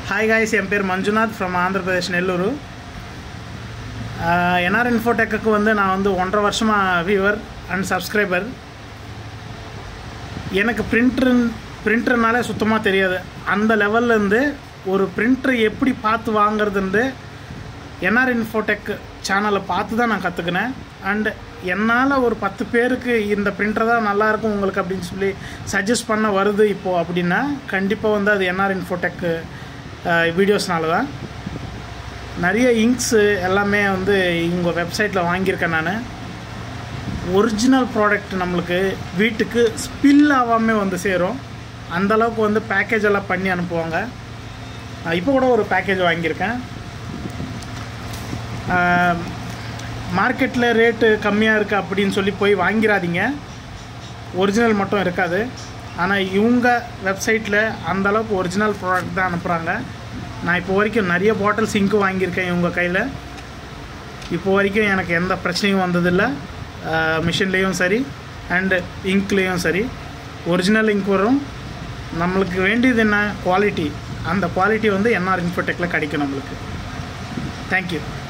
hi guys என் பேர் Manjunath from Andhra Pradesh Nellore NR இன்ஃபோடெக்கு வந்து நான் வந்து ஒன்றரை வருஷமாக வியூவர் அண்ட் சப்ஸ்கிரைபர் எனக்கு பிரிண்ட்ரு பிரிண்டர்னாலே சுத்தமாக தெரியாது அந்த லெவல்லேருந்து ஒரு பிரிண்டர் எப்படி பார்த்து வாங்குறதுன்னு என்ஆர் இன்ஃபோடெக் சேனலை பார்த்து தான் நான் கற்றுக்கினேன் அண்ட் என்னால் ஒரு பத்து பேருக்கு இந்த பிரிண்டர் தான் நல்லாயிருக்கும் உங்களுக்கு அப்படின்னு சொல்லி சஜஸ்ட் பண்ண வருது இப்போது அப்படின்னா கண்டிப்பாக வந்து அது என்ஆர் இன்ஃபோடெக் வீடியோஸ்னால தான் நிறைய இங்க்ஸு எல்லாமே வந்து இவங்க வெப்சைட்டில் வாங்கியிருக்கேன் நான் ஒரிஜினல் ப்ராடக்ட் நம்மளுக்கு வீட்டுக்கு ஸ்பில் ஆகாமல் வந்து சேரும் அந்தளவுக்கு வந்து பேக்கேஜ் எல்லாம் பண்ணி அனுப்புவாங்க இப்போ கூட ஒரு பேக்கேஜ் வாங்கியிருக்கேன் மார்க்கெட்டில் ரேட்டு கம்மியாக இருக்குது அப்படின்னு சொல்லி போய் வாங்கிடாதீங்க ஒரிஜினல் மட்டும் இருக்காது ஆனால் இவங்க வெப்சைட்டில் அந்தளவுக்கு ஒரிஜினல் ப்ராடக்ட் தான் அனுப்புகிறாங்க நான் இப்போ வரைக்கும் நிறைய பாட்டில் சிங்க்கு வாங்கியிருக்கேன் இவங்க கையில் இப்போ வரைக்கும் எனக்கு எந்த பிரச்சனையும் வந்ததில்லை மிஷின்லேயும் சரி அண்டு இங்க்லேயும் சரி ஒரிஜினல் இங்க் வரும் நம்மளுக்கு வேண்டியது என்ன குவாலிட்டி அந்த குவாலிட்டி வந்து என்ஆர் இன்ஃபோடெக்கில் கிடைக்கும் நம்மளுக்கு தேங்க்யூ